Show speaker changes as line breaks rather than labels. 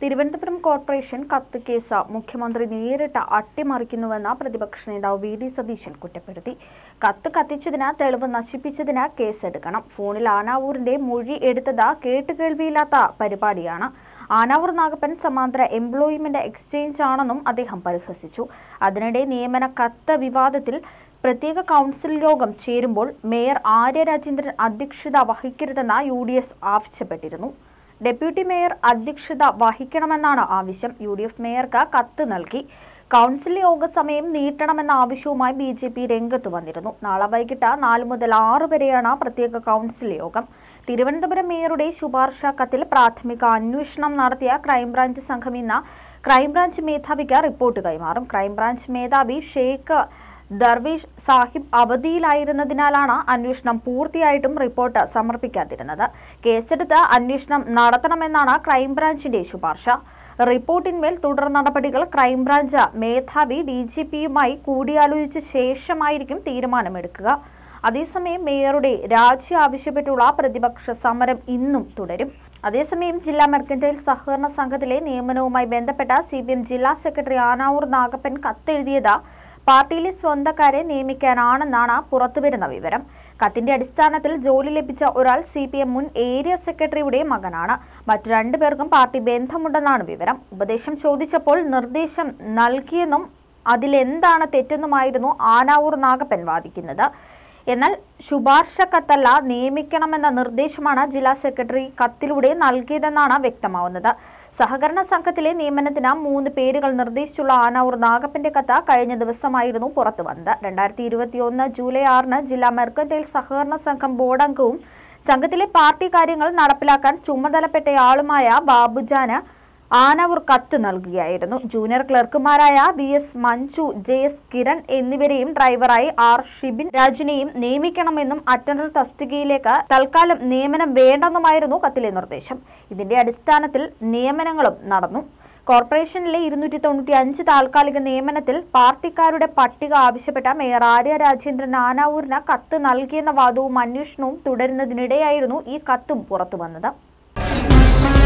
Thiruvananthapuram corporation കത്ത് case മുഖ്യമന്ത്രി നേരിട്ട് അട്ടിമറിക്കുന്നുവെന്ന് പ്രതിപക്ഷ നേതാവ് വി ഡി സതീശൻ കുറ്റപ്പെടുത്തി കത്ത് കത്തിച്ചതിന് തെളിവ് നശിപ്പിച്ചതിന് കേസെടുക്കണം ഫോണിൽ ആനാവൂരിന്റെ മൊഴി എടുത്തത് കേട്ടുകേൾവിയില്ലാത്ത പരിപാടിയാണ് ആനാവൂർ നാഗപ്പൻ സമാന്തര എംപ്ലോയ്മെന്റ് എക്സ്ചേഞ്ച് ആണെന്നും അദ്ദേഹം പരിഹസിച്ചു അതിനിടെ നിയമന കത്ത് വിവാദത്തിൽ പ്രത്യേക കൗൺസിൽ യോഗം ചേരുമ്പോൾ മേയർ ആര്യ രാജേന്ദ്രൻ അധ്യക്ഷത വഹിക്കരുതെന്ന് യു ഡി എഫ് ആവശ്യപ്പെട്ടിരുന്നു ഡെപ്യൂട്ടി മേയർ അധ്യക്ഷത വഹിക്കണമെന്നാണ് ആവശ്യം യു ഡി എഫ് മേയർക്ക് കത്ത് നൽകി കൗൺസിൽ യോഗ സമയം നീട്ടണമെന്ന ആവശ്യവുമായി ബി ജെ പി രംഗത്ത് വന്നിരുന്നു നാളെ വൈകിട്ട് നാല് മുതൽ ആറ് വരെയാണ് പ്രത്യേക കൗൺസിൽ യോഗം തിരുവനന്തപുരം മേയറുടെ ശുപാർശ കത്തിൽ പ്രാഥമിക അന്വേഷണം നടത്തിയ ക്രൈംബ്രാഞ്ച് സംഘം ഇന്ന് ക്രൈംബ്രാഞ്ച് മേധാവിക്ക് റിപ്പോർട്ട് കൈമാറും ക്രൈംബ്രാഞ്ച് മേധാവി ഷെയ്ഖ് ദർവേഷ് സാഹിബ് അവധിയിലായിരുന്നതിനാലാണ് അന്വേഷണം പൂർത്തിയായിട്ടും റിപ്പോർട്ട് സമർപ്പിക്കാതിരുന്നത് കേസെടുത്ത് അന്വേഷണം നടത്തണമെന്നാണ് ക്രൈംബ്രാഞ്ചിന്റെ ശുപാർശ റിപ്പോർട്ടിന്മേൽ തുടർ നടപടികൾ ക്രൈംബ്രാഞ്ച് മേധാവി ഡി ജി പിയുമായി കൂടിയാലോചിച്ച ശേഷമായിരിക്കും തീരുമാനമെടുക്കുക അതേസമയം മേയറുടെ രാജി ആവശ്യപ്പെട്ടുള്ള പ്രതിപക്ഷ സമരം ഇന്നും തുടരും അതേസമയം ജില്ലാ മെർക്കന്റൈൽ സഹകരണ സംഘത്തിലെ നിയമനവുമായി ബന്ധപ്പെട്ട സി ജില്ലാ സെക്രട്ടറി ആനാവൂർ നാഗപ്പൻ കത്തെഴുതിയത് പാർട്ടിയിലെ സ്വന്തക്കാരെ നിയമിക്കാനാണെന്നാണ് പുറത്തുവരുന്ന വിവരം കത്തിന്റെ അടിസ്ഥാനത്തിൽ ജോലി ലഭിച്ച ഒരാൾ സി പി എം മുൻ ഏരിയ സെക്രട്ടറിയുടെ മകനാണ് മറ്റു രണ്ടുപേർക്കും പാർട്ടി ബന്ധമുണ്ടെന്നാണ് വിവരം ഉപദേശം ചോദിച്ചപ്പോൾ നിർദ്ദേശം നൽകിയെന്നും അതിലെന്താണ് തെറ്റെന്നുമായിരുന്നു ആനാവൂർ നാഗപ്പൻ വാദിക്കുന്നത് എന്നാൽ ശുപാർശ കത്തല്ല നിയമിക്കണമെന്ന നിർദ്ദേശമാണ് ജില്ലാ സെക്രട്ടറി കത്തിലൂടെ നൽകിയതെന്നാണ് വ്യക്തമാവുന്നത് സഹകരണ സംഘത്തിലെ നിയമനത്തിന് മൂന്ന് പേരുകൾ നിർദ്ദേശിച്ചുള്ള ആനാവൂർ നാഗപ്പന്റെ കത്ത് കഴിഞ്ഞ ദിവസമായിരുന്നു പുറത്തു വന്നത് രണ്ടായിരത്തി ഇരുപത്തിയൊന്ന് ജൂലൈ ആറിന് ജില്ലാ മെർക്കന്റൈൽ സഹകരണ സംഘം ബോർഡ് അംഗവും സംഘത്തിലെ പാർട്ടി കാര്യങ്ങൾ നടപ്പിലാക്കാൻ ചുമതലപ്പെട്ടയാളുമായ ബാബുജാന് ആനവൂർ കത്ത് നൽകുകയായിരുന്നു ജൂനിയർ ക്ലർക്കുമാരായ V S Manju J S Kiran എന്നിവരെയും ഡ്രൈവറായി ആർ ഷിബിൻ രാജിനെയും നിയമിക്കണമെന്നും അറ്റൻഡർ തസ്തികയിലേക്ക് തൽക്കാലം നിയമനം വേണ്ടെന്നുമായിരുന്നു കത്തിലെ നിർദ്ദേശം ഇതിന്റെ അടിസ്ഥാനത്തിൽ നിയമനങ്ങളും നടന്നു കോർപ്പറേഷനിലെ ഇരുന്നൂറ്റി തൊണ്ണൂറ്റി അഞ്ച് താൽക്കാലിക നിയമനത്തിൽ പാർട്ടിക്കാരുടെ പട്ടിക ആവശ്യപ്പെട്ട മേയർ ആര്യ രാജേന്ദ്രൻ ആനാവൂരിന് കത്ത് നൽകിയെന്ന വാദവും അന്വേഷണവും തുടരുന്നതിനിടെയായിരുന്നു ഈ കത്തും പുറത്തുവന്നത്